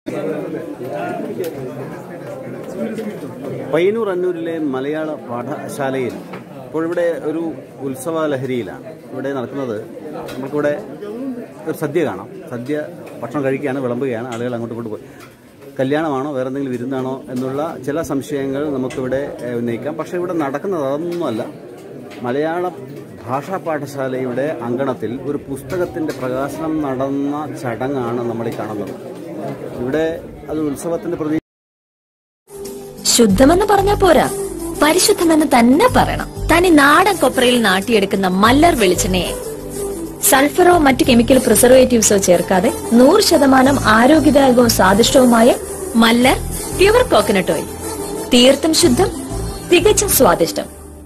പയ്യന്നൂർ അന്നൂരിലെ മലയാള പാഠശാലയിൽ ഇപ്പോൾ ഇവിടെ ഒരു ഉത്സവ ലഹരിയിലാണ് ഇവിടെ നടക്കുന്നത് നമുക്കിവിടെ ഒരു സദ്യ കാണാം സദ്യ ഭക്ഷണം കഴിക്കുകയാണ് വിളമ്പുകയാണ് ആളുകൾ അങ്ങോട്ട് ഇങ്ങോട്ട് പോയി കല്യാണമാണോ വേറെ എന്തെങ്കിലും വിരുന്നാണോ എന്നുള്ള ചില സംശയങ്ങൾ നമുക്കിവിടെ ഏഹ്, ഉന്നയിക്കാം പക്ഷേ ഇവിടെ നടക്കുന്നത് അതൊന്നുമല്ല മലയാള ഭാഷാ പാഠശാലയുടെ അങ്കണത്തിൽ ഒരു പുസ്തകത്തിന്റെ പ്രകാശനം നടന്ന ചടങ്ങാണ് നമ്മൾ ഈ കാണുന്നത് ഇവിടെ അത് ഉത്സവത്തിന്റെ പ്രതി ശുദ്ധമെന്ന് പറഞ്ഞാ പോരാ പരിശുദ്ധമെന്ന് തന്നെ പറയണം തനി നാടൻ കൊപ്രയിൽ നാട്ടിയെടുക്കുന്ന മല്ലർ വെളിച്ചെണ്ണയെ സൾഫറോ മറ്റു കെമിക്കൽ പ്രിസർവേറ്റീവ്സോ ചേർക്കാതെ നൂറ് ശതമാനം ആരോഗ്യദായകവും സ്വാദിഷ്ടവുമായ മല്ലർ പ്യുവർ കോക്കനട്ട് ഓയിൽ തീർത്തും ശുദ്ധം തികച്ചും സ്വാദിഷ്ടം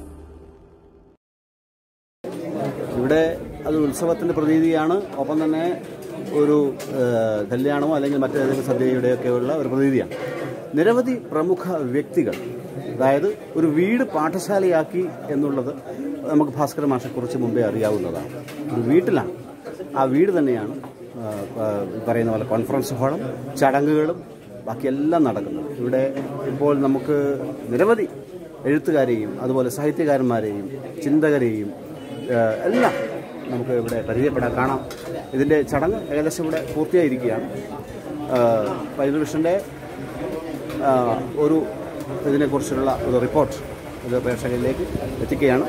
ഇവിടെ അത് ഉത്സവത്തിന്റെ പ്രതീതിയാണ് ഒപ്പം തന്നെ ഒരു ഏഹ്, കല്യാണമോ അല്ലെങ്കിൽ മറ്റേതെങ്കിലും സദ്യയുടെയൊക്കെയുള്ള ഒരു പ്രതീതിയാണ് നിരവധി പ്രമുഖ വ്യക്തികൾ അതായത് ഒരു വീട് പാഠശാലയാക്കി എന്നുള്ളത് നമുക്ക് ഭാസ്കര മാഷെ കുറിച്ച് മുമ്പേ അറിയാവുന്നതാണ് ഒരു വീട്ടിലാണ് ആ വീട് തന്നെയാണ് ആ, ആ, പറയുന്ന പോലെ കോൺഫറൻസ് ഹാളും ചടങ്ങുകളും ബാക്കിയെല്ലാം നടക്കുന്നത് ഇവിടെ ഇപ്പോൾ നമുക്ക് നിരവധി എഴുത്തുകാരെയും അതുപോലെ സാഹിത്യകാരന്മാരെയും ചിന്തകരെയും ഏഹ്, എല്ലാം നമുക്ക് ഇവിടെ പരിചയപ്പെടാൻ കാണാം ഇതിൻ്റെ ചടങ്ങ് ഏകദേശം ഇവിടെ പൂർത്തിയായിരിക്കുകയാണ് ഏഹ്, പൈതൃ വിഷൻ്റെ ആഹ്, ഒരു ഇതിനെക്കുറിച്ചുള്ള ഒരു റിപ്പോർട്ട് ഇത് പ്രേക്ഷകരിലേക്ക് എത്തിക്കുകയാണ്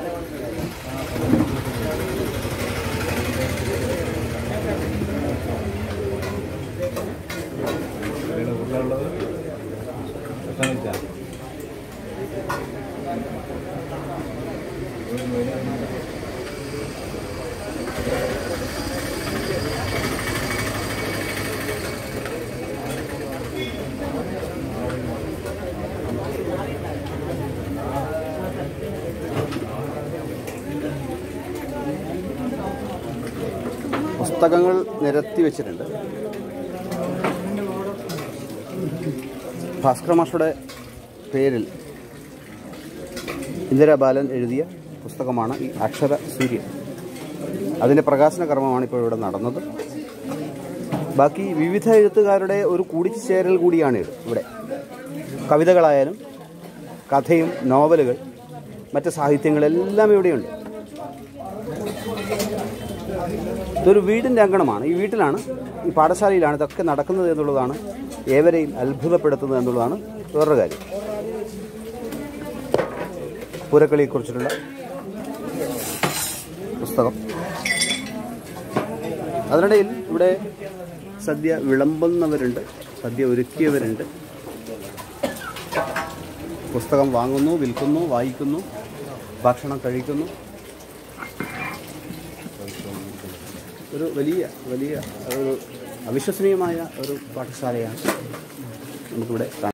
പുസ്തകങ്ങൾ നിരത്തി വെച്ചിട്ടുണ്ട് ഭാസ്കര മാഷയുടെ പേരിൽ ഇന്ദിരാ ബാലൻ എഴുതിയ പുസ്തകമാണ് ഈ അക്ഷര സൂര്യൻ അതിൻ്റെ പ്രകാശന കർമ്മമാണ് ഇപ്പോൾ ഇവിടെ നടന്നത് ബാക്കി വിവിധ എഴുത്തുകാരുടെ ഒരു കൂടിച്ചേരൽ കൂടിയാണ് ഇത് ഇവിടെ കവിതകളായാലും കഥയും നോവലുകൾ മറ്റ് സാഹിത്യങ്ങളെല്ലാം ഇവിടെയുണ്ട് ഇതൊരു വീടിൻ്റെ അങ്കണമാണ് ഈ വീട്ടിലാണ് ഈ പാഠശാലയിലാണ് ഇതൊക്കെ നടക്കുന്നത് എന്നുള്ളതാണ് ഏവരെയും അത്ഭുതപ്പെടുത്തുന്നത് എന്നുള്ളതാണ് വേറൊരു കാര്യം പൂരക്കളിയെക്കുറിച്ചിട്ടുള്ള പുസ്തകം അതിനിടയിൽ ഇവിടെ സദ്യ വിളമ്പുന്നവരുണ്ട് സദ്യ ഒരുക്കിയവരുണ്ട് പുസ്തകം വാങ്ങുന്നു വിൽക്കുന്നു വായിക്കുന്നു ഭക്ഷണം കഴിക്കുന്നു ഒരു വലിയ വലിയ ഒരു അവിശ്വസനീയമായ ഒരു പാഠശാലയാണ് നമുക്കിവിടെ കാണാം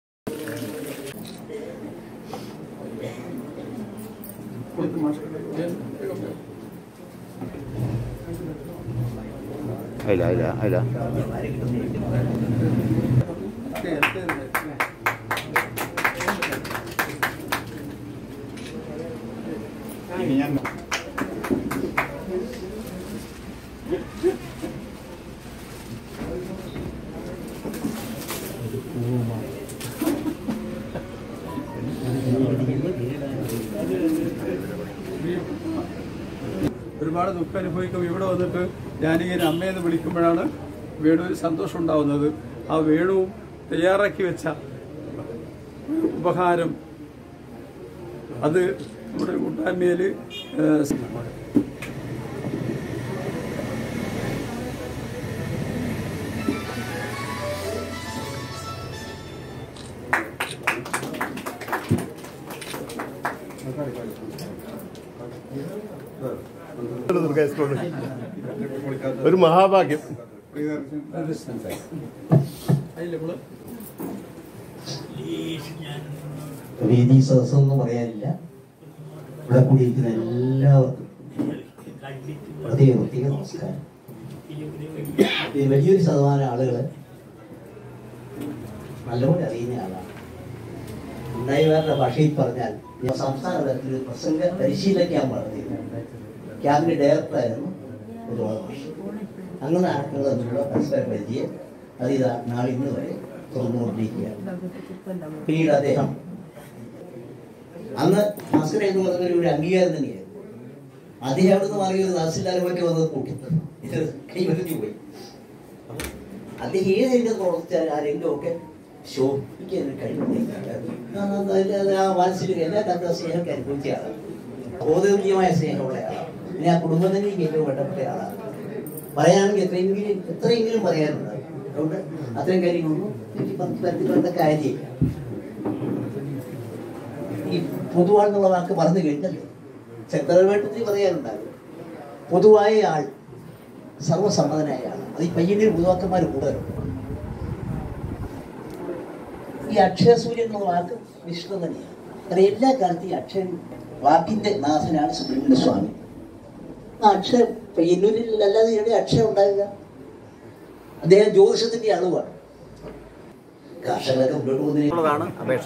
അയില്ല അയില്ല അയില്ല ഒരുപാട് ദുഃഖം അനുഭവിക്കും ഇവിടെ വന്നിട്ട് ഞാനിങ്ങനെ അമ്മയെന്ന് വിളിക്കുമ്പോഴാണ് വേണുവിന് സന്തോഷം ഉണ്ടാവുന്നത് ആ വേണുവും തയ്യാറാക്കി വെച്ച ഉപഹാരം അത് നമ്മുടെ കൂട്ടായ്മയിൽ ഒരു മഹാഭാഗ്യം വേദി സദസ്സൊന്നും പറയാനില്ല ഇവിടെ കൂടിയിരിക്കുന്ന എല്ലാവർക്കും പ്രത്യേക പ്രത്യേക നമസ്കാരം ഈ വലിയൊരു ശതമാനം ആളുകൾ നല്ലപോലെ അറിയുന്ന ആളാണ് ഉണ്ടായവരുടെ ഭാഷയിൽ പറഞ്ഞാൽ ഞാൻ സംസ്ഥാന തലത്തിൽ ഒരു പ്രസംഗ പരിശീലന ക്യാമ്പ് നടത്തിയിരുന്നു ക്യാമ്പിന്റെ ഡയറക്ടറായിരുന്നു ഒരുപാട് വർഷം അങ്ങനെ ആർക്കുള്ള തമ്മിലുള്ള പരസ്പര പരിചയം അത് ഇതാ നാളെ ഇന്ന് വരെ തുറന്നുകൊണ്ടിരിക്കുകയാണ് പിന്നീട് അദ്ദേഹം അന്ന് ഭാസ്കര എന്ന് പറഞ്ഞ ഒരു അംഗീകാരം തന്നെയായിരുന്നു അദ്ദേഹം അവിടുന്ന് മാറി ഒരു തഹസിൽദാരുമൊക്കെ വന്നത് കൂട്ടി ഇത് കൈവരിഞ്ഞു പോയി അദ്ദേഹം ഏത് രംഗത്ത് പ്രവർത്തിച്ചാൽ ആ രംഗമൊക്കെ ശോഭിക്കാൻ കഴിവുണ്ടായിരുന്നു ആ വാത്സല്യം എല്ലാ തരത്തിലുള്ള സ്നേഹമൊക്കെ അനുഭവിച്ച ആളാണ് ബോധവീയമായ സ്നേഹമുള്ള ആളാണ് പിന്നെ ആ കുടുംബത്തിലേക്ക് ഏറ്റവും വേണ്ടപ്പെട്ട ആളാണ് പറയാണെങ്കിൽ എത്രയെങ്കിലും എത്രയെങ്കിലും പറയാനുണ്ട് അതുകൊണ്ട് അത്രയും കാര്യങ്ങളൊന്നും എനിക്ക് പത്ത് പരത്തിലുള്ള കാര്യമില്ല ഈ പൊതുവാണെന്നുള്ള വാക്ക് പറഞ്ഞു കഴിഞ്ഞല്ലോ ചക്രവേട്ടത്തിൽ പറയാനുണ്ടാകും പൊതുവായ ആൾ സർവസമ്മതനായ ആൾ അത് ഈ പയ്യന്നൂർ പൊതുവാക്കന്മാർ കൂടുതലുണ്ട് ഈ അക്ഷയസൂര്യൻ എന്നുള്ള വാക്ക് വിഷ്ണു തന്നെയാണ് കാരണം എല്ലാ കാലത്തും ഈ അക്ഷയൻ വാക്കിന്റെ നാഥനാണ് സുബ്രഹ്മണ്യ സ്വാമി ആ അക്ഷയം പയ്യന്നൂരിൽ അല്ലാതെ ഇവിടെ അക്ഷയം ഉണ്ടാകുക അദ്ദേഹം ജ്യോതിഷത്തിന്റെ അളവാണ് കർഷകരൊക്കെ മുന്നോട്ട് പോകുന്നതിന് എന്നുള്ളതാണ് അപേക്ഷ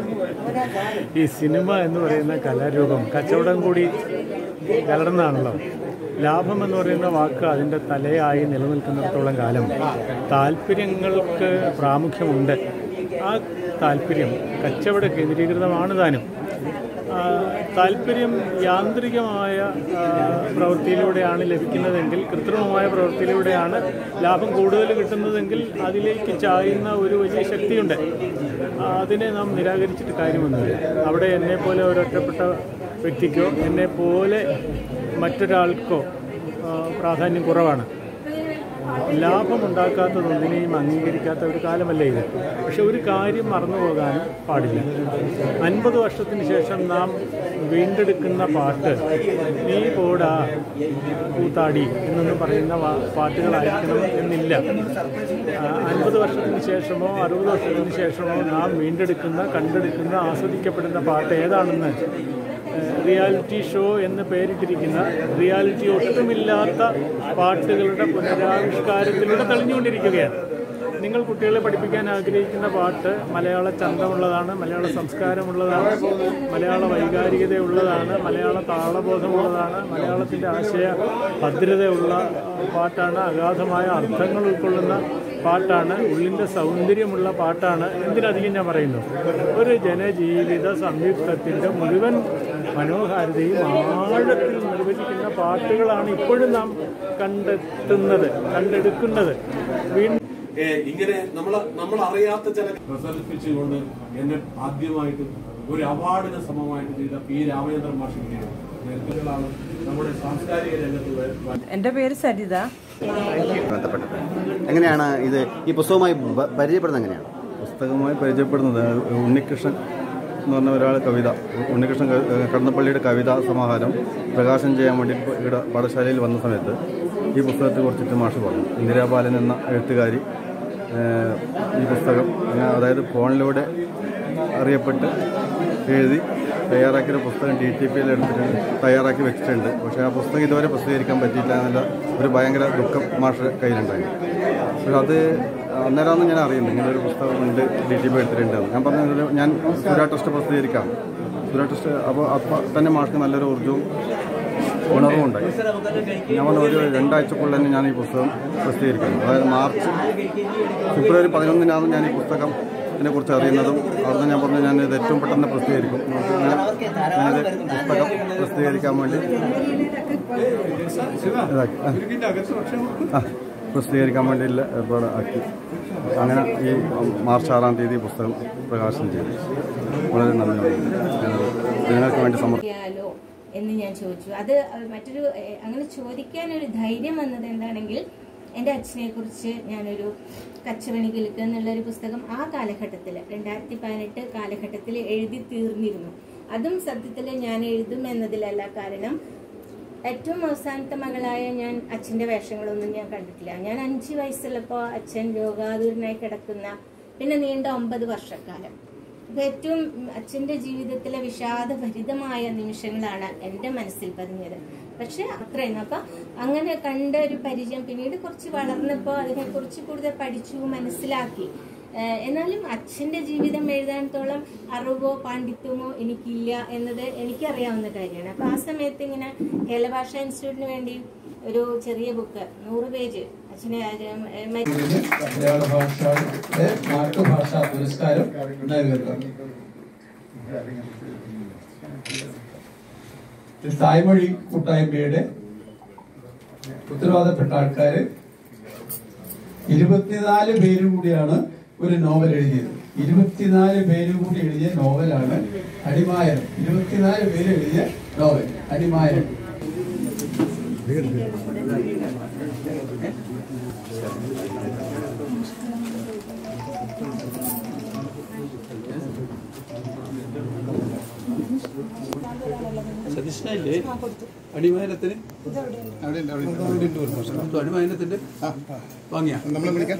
ഈ സിനിമ എന്ന് പറയുന്ന കലാരൂപം കച്ചവടം കൂടി കലർന്നാണല്ലോ ലാഭം എന്ന് പറയുന്ന വാക്ക് അതിൻ്റെ തലയായി നിലനിൽക്കുന്നിടത്തോളം കാലം താല്പര്യങ്ങൾക്ക് പ്രാമുഖ്യമുണ്ട് ആ താല്പര്യം കച്ചവട കേന്ദ്രീകൃതമാണ് താനും ആ, താല്പര്യം യാന്ത്രികമായ ആ, പ്രവൃത്തിയിലൂടെയാണ് ലഭിക്കുന്നതെങ്കിൽ കൃത്രിമമായ പ്രവൃത്തിയിലൂടെയാണ് ലാഭം കൂടുതൽ കിട്ടുന്നതെങ്കിൽ അതിലേക്ക് ചായുന്ന ഒരു വലിയ ശക്തിയുണ്ട് ആ, അതിനെ നാം നിരാകരിച്ചിട്ട് കാര്യമൊന്നുമില്ല അവിടെ എന്നെപ്പോലെ ഒരൊറ്റപ്പെട്ട വ്യക്തിക്കോ എന്നെപ്പോലെ മറ്റൊരാൾക്കോ ആ, പ്രാധാന്യം കുറവാണ് ലാഭമുണ്ടാക്കാത്തതൊന്നിനെയും അംഗീകരിക്കാത്ത ഒരു കാലമല്ലേ ഇത് പക്ഷെ ഒരു കാര്യം മറന്നു പോകാനും പാടില്ല അൻപത് വർഷത്തിന് ശേഷം നാം വീണ്ടെടുക്കുന്ന പാട്ട് നീ പോടാ കൂത്താടി എന്നൊന്നും പറയുന്ന വാ- പാട്ടുകളായിരിക്കണം എന്നില്ല ആ, അൻപത് വർഷത്തിന് ശേഷമോ അറുപത് വർഷത്തിന് ശേഷമോ നാം വീണ്ടെടുക്കുന്ന കണ്ടെടുക്കുന്ന ആസ്വദിക്കപ്പെടുന്ന പാട്ട് ഏതാണെന്ന് ഏഹ് റിയാലിറ്റി ഷോ എന്ന് പേരിട്ടിരിക്കുന്ന റിയാലിറ്റി ഒട്ടുമില്ലാത്ത പാട്ടുകളുടെ പുനരാവിഷ്കാരത്തിലൂടെ തെളിഞ്ഞുകൊണ്ടിരിക്കുകയാണ് നിങ്ങൾ കുട്ടികളെ പഠിപ്പിക്കാൻ ആഗ്രഹിക്കുന്ന പാട്ട് മലയാള ചന്തമുള്ളതാണ് മലയാള സംസ്കാരമുള്ളതാണ് മലയാള വൈകാരികതയുള്ളതാണ് മലയാള താളബോധമുള്ളതാണ് മലയാളത്തിൻ്റെ ആശയ ഭദ്രതയുള്ള പാട്ടാണ് അഗാധമായ അർത്ഥങ്ങൾ ഉൾക്കൊള്ളുന്ന പാട്ടാണ് ഉള്ളിൻ്റെ സൗന്ദര്യമുള്ള പാട്ടാണ് എന്തിനധികം ഞാൻ പറയുന്നു ഒരു ജനജീവിത സംയുക്തത്തിൻ്റെ മുഴുവൻ മനോഹാരിതയും ആഴത്തിൽ നിർവചിക്കുന്ന പാട്ടുകളാണ് ഇപ്പോഴും നാം കണ്ടെത്തുന്നത് കണ്ടെടുക്കുന്നത് വീണ്ടും ഏ, ഇങ്ങനെ നമ്മൾ നമ്മൾ അറിയാത്ത ചില പ്രസരിപ്പിച്ചുകൊണ്ട് എന്നെ ആദ്യമായിട്ട് ഒരു അവാർഡിന് സമമായിട്ട് ചെയ്ത പി രാമചന്ദ്രൻ മാഷിന്റെ നേതൃത്വങ്ങളാണ് നമ്മുടെ സാംസ്കാരിക രംഗത്ത് വ- എൻ്റെ പേര് സരിത ബന്ധപ്പെട്ടിട്ട് എങ്ങനെയാണ് ഇത് ഈ പുസ്തകവുമായി ബ- പരിചയപ്പെടുന്നത് എങ്ങനെയാണ് പുസ്തകമായി പരിചയപ്പെടുന്നത് ഉണ്ണികൃഷ്ണൻ എന്ന് പറഞ്ഞ ഒരാൾ കവിത ഉണ്ണികൃഷ്ണൻ ക- കടന്നപ്പള്ളിയുടെ കവിതാ സമാഹാരം പ്രകാശനം ചെയ്യാൻ വേണ്ടി ഇവിടെ പാഠശാലയിൽ വന്ന സമയത്ത് ഈ പുസ്തകത്തെ കുറിച്ചിട്ട് മാഷ് പറഞ്ഞു ഇന്ദിരാബാലൻ എന്ന എഴുത്തുകാരി ഏഹ്, ഈ പുസ്തകം അങ്ങനെ അതായത് ഫോണിലൂടെ അറിയപ്പെട്ട് എഴുതി തയ്യാറാക്കിയ പുസ്തകം ഡി ടി പിയിൽ എടുത്തിട്ടുണ്ട് തയ്യാറാക്കി വെച്ചിട്ടുണ്ട് പക്ഷേ ആ പുസ്തകം ഇതുവരെ പ്രസിദ്ധീകരിക്കാൻ പറ്റിയില്ല എന്നുള്ള ഒരു ഭയങ്കര ദുഃഖം മാഷ് കയ്യിലുണ്ടായി പക്ഷെ അത് അന്നേരമാണ് ഞാൻ അറിയുന്നത് ഇങ്ങനെ ഒരു പുസ്തകം ഉണ്ട് ഡി ടി പി എടുത്തിട്ടുണ്ട് ഞാൻ പറഞ്ഞത് ഞാൻ സുരാ ട്രസ്റ്റ് പ്രസിദ്ധീകരിക്കാം സുരാ ട്രസ്റ്റ് അപ്പോൾ അപ്പോൾ തന്നെ മാഷ്ക്ക് നല്ലൊരു ഊർജ്ജവും ഉണർവും ഉണ്ടായി ഞാൻ പറഞ്ഞ ഒരു രണ്ടാഴ്ചക്കുള്ളിൽ തന്നെ ഞാൻ ഈ പുസ്തകം പ്രസിദ്ധീകരിക്കുന്നു അതായത് മാർച്ച് ഫെബ്രുവരി പതിനൊന്നിനാണ് ഞാൻ ഈ പുസ്തകം ഇതിനെ കുറിച്ച് അറിയുന്നതും അവിടുന്ന് ഞാൻ പറഞ്ഞു ഞാൻ ഇത് ഏറ്റവും പെട്ടെന്ന് പ്രസിദ്ധീകരിക്കും അങ്ങനെ ഞാനിത് പുസ്തകം പ്രസിദ്ധീകരിക്കാൻ വേണ്ടി ഇതാക്കി ആ. ഇതിന്റെ അകത്ത് പക്ഷേ ആ, പ്രസിദ്ധീകരിക്കാൻ വേണ്ടി ഏർപ്പാട് ആക്കി അങ്ങനെ ഈ മാർച്ച് ആറാം തീയതി പുസ്തകം പ്രകാശനം ചെയ്തു വളരെ നന്ദിയുണ്ട് ഞാനത് ജനങ്ങൾക്ക് വേണ്ടി സമർപ്പിച്ചു ചെയ്യാലോ എന്ന് ഞാൻ ചോദിച്ചു അത് മറ്റൊരു എഹ്, അങ്ങനെ ചോദിക്കാനൊരു ധൈര്യം വന്നത് എന്താണെങ്കിൽ എൻ്റെ അച്ഛനെ കുറിച്ച് ഞാനൊരു കച്ചവണി കിലുക്ക് എന്നുള്ളൊരു പുസ്തകം ആ കാലഘട്ടത്തിൽ രണ്ടായിരത്തി പതിനെട്ട് കാലഘട്ടത്തിൽ എഴുതി തീർന്നിരുന്നു അതും സത്യത്തിൽ ഞാൻ എഴുതും എന്നതിലല്ല കാരണം ഏറ്റവും അവസാനത്തെ മകളായ ഞാൻ അച്ഛൻ്റെ വേഷങ്ങളൊന്നും ഞാൻ കണ്ടിട്ടില്ല ഞാൻ അഞ്ച് വയസ്സുള്ളപ്പോൾ അച്ഛൻ രോഗാതുരനായി കിടക്കുന്ന പിന്നെ നീണ്ട ഒമ്പത് വർഷക്കാലം അപ്പൊ ഏറ്റവും അച്ഛന്റെ ജീവിതത്തിലെ വിഷാദഭരിതമായ നിമിഷങ്ങളാണ് എൻ്റെ മനസ്സിൽ പതിഞ്ഞത് പക്ഷെ അത്രയും അപ്പൊ അങ്ങനെ കണ്ട ഒരു പരിചയം പിന്നീട് കുറച്ച് വളർന്നപ്പോൾ അതിനെക്കുറിച്ച് കൂടുതൽ പഠിച്ചു മനസ്സിലാക്കി ഏഹ് എന്നാലും അച്ഛന്റെ ജീവിതം എഴുതാനത്തോളം അറിവോ പാണ്ഡിത്യമോ എനിക്കില്ല എന്നത് എനിക്കറിയാവുന്ന കാര്യമാണ് അപ്പൊ ആ സമയത്ത് ഇങ്ങനെ കേരള ഭാഷാ ഇൻസ്റ്റിറ്റ്യൂട്ടിന് വേണ്ടി ഒരു ചെറിയ ബുക്ക് നൂറ് പേജ് അച്ഛനെ ആഗ്രഹം ഏ, മറ്റ് ഇതിന് മലയാള ഭാഷയുടെ മാതൃഭാഷാ പുരസ്കാരം നൽകുന്നത് ഇത് തായ്മൊഴി കൂട്ടായ്മയുടെ ഉത്തരവാദപ്പെട്ട ആൾക്കാര് ഇരുപത്തിനാല് പേര് കൂടിയാണ് ഒരു നോവൽ എഴുതിയത് ഇരുപത്തിനാല് പേര് കൂടി എഴുതിയ നോവലാണ് അടിമായനം ഇരുപത്തിനാല് പേര് എഴുതിയ നോവൽ അടിമായനം സതീഷിനല്ലേ അടിമാനത്തിന് അടിമാനത്തിന്റെ വാങ്ങിയ നമ്മളെ വിളിക്കാൻ